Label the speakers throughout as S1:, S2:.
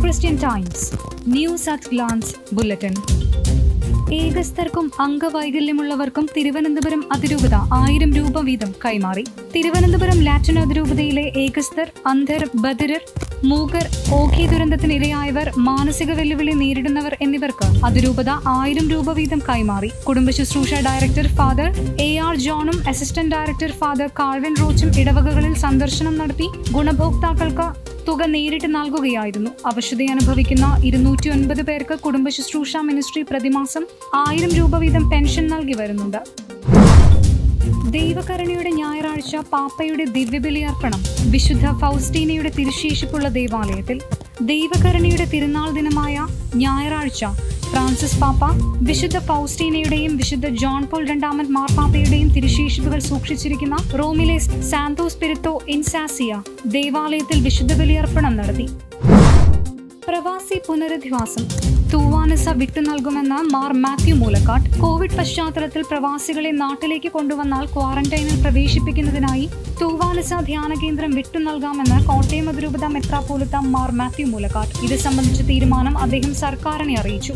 S1: Christian Times news at glance bulletin ഏകസ്ഥർക്കും അംഗവൈകല്യമുള്ളവർക്കും തിരുവനന്തപുരം അതിരൂപത ആയിരം രൂപ വീതം കൈമാറി തിരുവനന്തപുരം ലാറ്റിൻ അതിരൂപതയിലെ ഏകസ്ഥർ അന്ധർ ബദിരർ മൂകർ ഓഖി ദുരന്തത്തിനിരയായവർ മാനസിക വെല്ലുവിളി നേരിടുന്നവർ എന്നിവർക്ക് അതിരൂപത ആയിരം രൂപ വീതം കൈമാറി കുടുംബ ശുശ്രൂഷ ഡയറക്ടർ ഫാദർ എ ആർ ജോണും അസിസ്റ്റന്റ് ഡയറക്ടർ ഫാദർ കാൾവൻ റോച്ചും ഇടവകകളിൽ സന്ദർശനം നടത്തി ഗുണഭോക്താക്കൾക്ക് തുക നേരിട്ട് നൽകുകയായിരുന്നു അവശത അനുഭവിക്കുന്ന ഇരുന്നൂറ്റി ഒൻപത് പേർക്ക് കുടുംബ ശുശ്രൂഷ മിനിസ്ട്രി പ്രതിമാസം ആയിരം രൂപ വീതം പെൻഷൻ നൽകി വരുന്നുണ്ട് ദൈവകരുണയുടെ ഞായറാഴ്ച പാപ്പയുടെ ദിവ്യബലിയർപ്പണം വിശുദ്ധ ഫൗസ്റ്റീനയുടെ തിരുശേഷിപ്പുള്ള ദേവാലയത്തിൽ ദൈവകരുണയുടെ തിരുനാൾ ദിനമായ ഞായറാഴ്ച ഫ്രാൻസിസ് പാപ്പ വിശുദ്ധ ഫൗസ്റ്റീനയുടെയും വിശുദ്ധ ജോൺ പോൾ രണ്ടാമൻ മാർപ്പാപ്പയുടെയും തിരുശേഷിപ്പുകൾ സൂക്ഷിച്ചിരിക്കുന്ന റോമിലെ സാന്തോ സ്പിരിത്തോ ഇൻസാസിയ ദേവാലയത്തിൽ വിശുദ്ധ ബലിയർപ്പണം നടത്തി പ്രവാസി പുനരധിവാസം തൂവാനസ വിട്ടു നൽകുമെന്ന മാർ മാത്യു മൂലക്കാട്ട് കോവിഡ് പശ്ചാത്തലത്തിൽ പ്രവാസികളെ നാട്ടിലേക്ക് കൊണ്ടുവന്നാൽ ക്വാറന്റൈനിൽ പ്രവേശിപ്പിക്കുന്നതിനായി തൂവാനസ ധ്യാന കേന്ദ്രം വിട്ടു നൽകാമെന്ന് കോട്ടയം അതിരൂപത മെത്രാപോലിത്ത മാർ മാത്യു മൂലക്കാട്ട് ഇത് സംബന്ധിച്ച തീരുമാനം അദ്ദേഹം സർക്കാരിനെ അറിയിച്ചു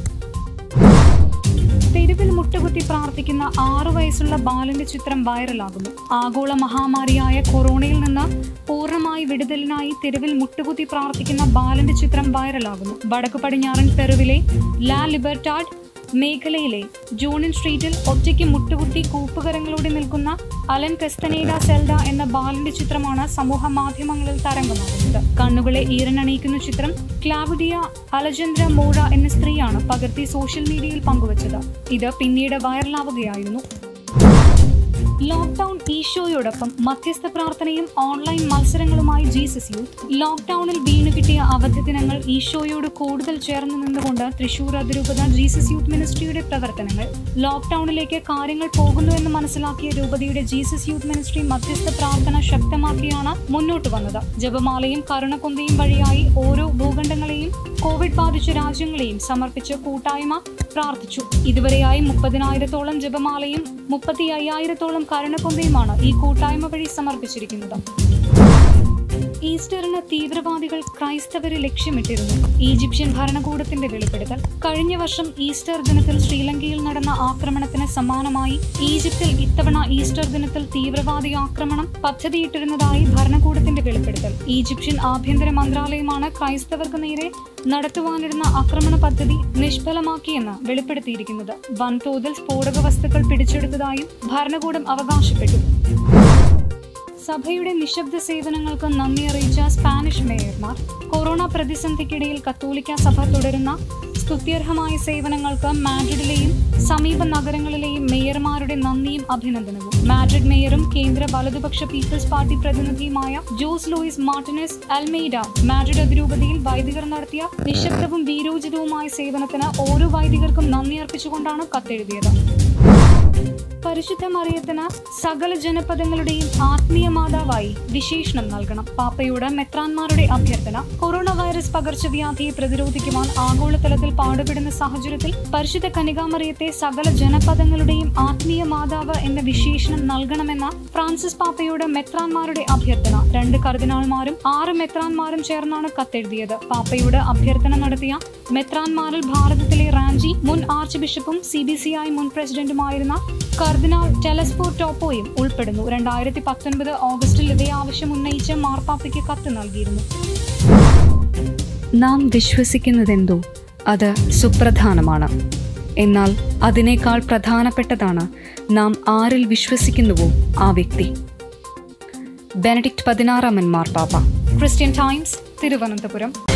S1: തെരുവിൽ മുട്ടുകുത്തി പ്രാർത്ഥിക്കുന്ന ആറു വയസ്സുള്ള ബാലന്റെ ചിത്രം വൈറലാകുന്നു ആഗോള മഹാമാരിയായ കൊറോണയിൽ നിന്ന് പൂർണ്ണമായി വിടുതലിനായി തെരുവിൽ മുട്ടുകുത്തി പ്രാർത്ഥിക്കുന്ന ബാലന്റെ ചിത്രം വൈറലാകുന്നു വടക്കു പടിഞ്ഞാറൻ പെറുവിലെ ലാ ലിബർട്ടാഡ് മേഖലയിലെ ജൂണിൻ സ്ട്രീറ്റിൽ ഒറ്റയ്ക്ക് മുട്ടുകുത്തി കൂപ്പുകരങ്ങളോടെ നിൽക്കുന്ന അലൻ കെസ്തനേഡ സെൽഡ എന്ന ബാലന്റെ ചിത്രമാണ് സമൂഹ മാധ്യമങ്ങളിൽ തരംഗമാകുന്നത് കണ്ണുകളെ ഈറനണിയിക്കുന്ന ചിത്രം ക്ലാവുഡിയ അലജന്ദ്ര മോറ എന്ന സ്ത്രീയാണ് പകർത്തി സോഷ്യൽ മീഡിയയിൽ പങ്കുവച്ചത് ഇത് പിന്നീട് വൈറലാവുകയായിരുന്നു ലോക്ക്ഡൌൺ ഈശോയോടൊപ്പം മധ്യസ്ഥ പ്രാർത്ഥനയും ഓൺലൈൻ മത്സരങ്ങളുമായി ജീസസ് യൂത്ത് ലോക്ക്ഡൌണിൽ വീണു കിട്ടിയ അവധി ദിനങ്ങൾ ഈശോയോട് കൂടുതൽ ചേർന്ന് നിന്നുകൊണ്ട് തൃശൂർ അതിരൂപത ജീസസ് യൂത്ത് മിനിസ്ട്രിയുടെ പ്രവർത്തനങ്ങൾ ലോക്ക്ഡൌണിലേക്ക് കാര്യങ്ങൾ പോകുന്നുവെന്ന് മനസ്സിലാക്കിയ രൂപതയുടെ ജീസസ് യൂത്ത് മിനിസ്ട്രി മധ്യസ്ഥ പ്രാർത്ഥന ശക്തമാക്കിയാണ് മുന്നോട്ട് വന്നത് ജപമാലയും കരുണക്കൊന്തയും വഴിയായി ഓരോ ഭൂഖണ്ഡങ്ങളെയും കോവിഡ് ബാധിച്ച രാജ്യങ്ങളെയും സമർപ്പിച്ച് കൂട്ടായ്മ പ്രാർത്ഥിച്ചു ഇതുവരെയായി മുപ്പതിനായിരത്തോളം ജപമാലയും മുപ്പത്തി അയ്യായിരത്തോളം കരുണക്കൊന്തയുമാണ് ഈ കൂട്ടായ്മ വഴി സമർപ്പിച്ചിരിക്കുന്നത് ഈസ്റ്ററിന് തീവ്രവാദികൾ ക്രൈസ്തവരെ ലക്ഷ്യമിട്ടിരുന്നു ഈജിപ്ഷ്യൻ ഭരണകൂടത്തിന്റെ വെളിപ്പെടുത്തൽ കഴിഞ്ഞ വർഷം ഈസ്റ്റർ ദിനത്തിൽ ശ്രീലങ്കയിൽ നടന്ന ആക്രമണത്തിന് സമാനമായി ഈജിപ്തിൽ ഇത്തവണ ഈസ്റ്റർ ദിനത്തിൽ തീവ്രവാദി ആക്രമണം പദ്ധതിയിട്ടിരുന്നതായി ഭരണകൂടത്തിന്റെ വെളിപ്പെടുത്തൽ ഈജിപ്ഷ്യൻ ആഭ്യന്തര മന്ത്രാലയമാണ് ക്രൈസ്തവർക്ക് നേരെ നടത്തുവാനിരുന്ന ആക്രമണ പദ്ധതി നിഷ്ഫലമാക്കിയെന്ന് വെളിപ്പെടുത്തിയിരിക്കുന്നത് വൻതോതിൽ സ്ഫോടക വസ്തുക്കൾ പിടിച്ചെടുത്തതായും ഭരണകൂടം അവകാശപ്പെട്ടു സഭയുടെ നിശബ്ദ സേവനങ്ങൾക്ക് നന്ദി അറിയിച്ച സ്പാനിഷ് മേയർമാർ കൊറോണ പ്രതിസന്ധിക്കിടയിൽ കത്തോലിക്ക സഭ തുടരുന്ന സ്തുത്യർഹമായ സേവനങ്ങൾക്ക് മാഡ്രിഡിലെയും സമീപ നഗരങ്ങളിലെയും മേയർമാരുടെ നന്ദിയും അഭിനന്ദനവും മാഡ്രിഡ് മേയറും കേന്ദ്ര വലതുപക്ഷ പീപ്പിൾസ് പാർട്ടി പ്രതിനിധിയുമായ Jose Luis Martinez Almeida Madrid അതിരൂപതയിൽ വൈദികർ നടത്തിയ നിശബ്ദവും വീരോചിതവുമായ സേവനത്തിന് ഓരോ വൈദികർക്കും നന്ദി അർപ്പിച്ചുകൊണ്ടാണ് കത്തെഴുതിയത് പരിശുദ്ധ മറിയത്തിന് സകല ജനപദങ്ങളുടെയും ആത്മീയ മാതാവായി വിശേഷണം നൽകണം പാപ്പയോട് മെത്രാന്മാരുടെ അഭ്യർത്ഥന കൊറോണ വൈറസ് പകർച്ചവ്യാധിയെ പ്രതിരോധിക്കുവാൻ ആഗോളതലത്തിൽ പാടുപെടുന്ന സാഹചര്യത്തിൽ പരിശുദ്ധ കനികാമറിയത്തെ സകല ജനപദങ്ങളുടെയും ആത്മീയ മാതാവ് എന്ന വിശേഷണം നൽകണമെന്ന ഫ്രാൻസിസ് പാപ്പയോട് മെത്രാന്മാരുടെ അഭ്യർത്ഥന രണ്ട് കർദിനാൾമാരും ആറ് മെത്രാന്മാരും ചേർന്നാണ് കത്തെഴുതിയത് പാപ്പയോട് അഭ്യർത്ഥന നടത്തിയ മെത്രാന്മാരിൽ ഭാരതത്തിലെ റാഞ്ചി മുൻ ആർച്ച് ബിഷപ്പും സി ബി സി ഐ മുൻ പ്രസിഡന്റുമായിരുന്ന കർദിനാൾ ടെലസ്പോ ടോപ്പോയും ഉൾപ്പെടുന്നു രണ്ടായിരത്തി പത്തൊൻപത് ഓഗസ്റ്റിൽ ഇതേ ആവശ്യം ഉന്നയിച്ച് മാർപ്പാപ്പയ്ക്ക് കത്ത് നൽകിയിരുന്നു നാം വിശ്വസിക്കുന്നതെന്തോ അത് സുപ്രധാനമാണ് എന്നാൽ അതിനേക്കാൾ പ്രധാനപ്പെട്ടതാണ് നാം ആരിൽ വിശ്വസിക്കുന്നുവോ ആ വ്യക്തി ബെനഡിക്ട് പതിനാറാമൻ മാർപ്പാപ്പ ക്രിസ്ത്യൻ ടൈംസ് തിരുവനന്തപുരം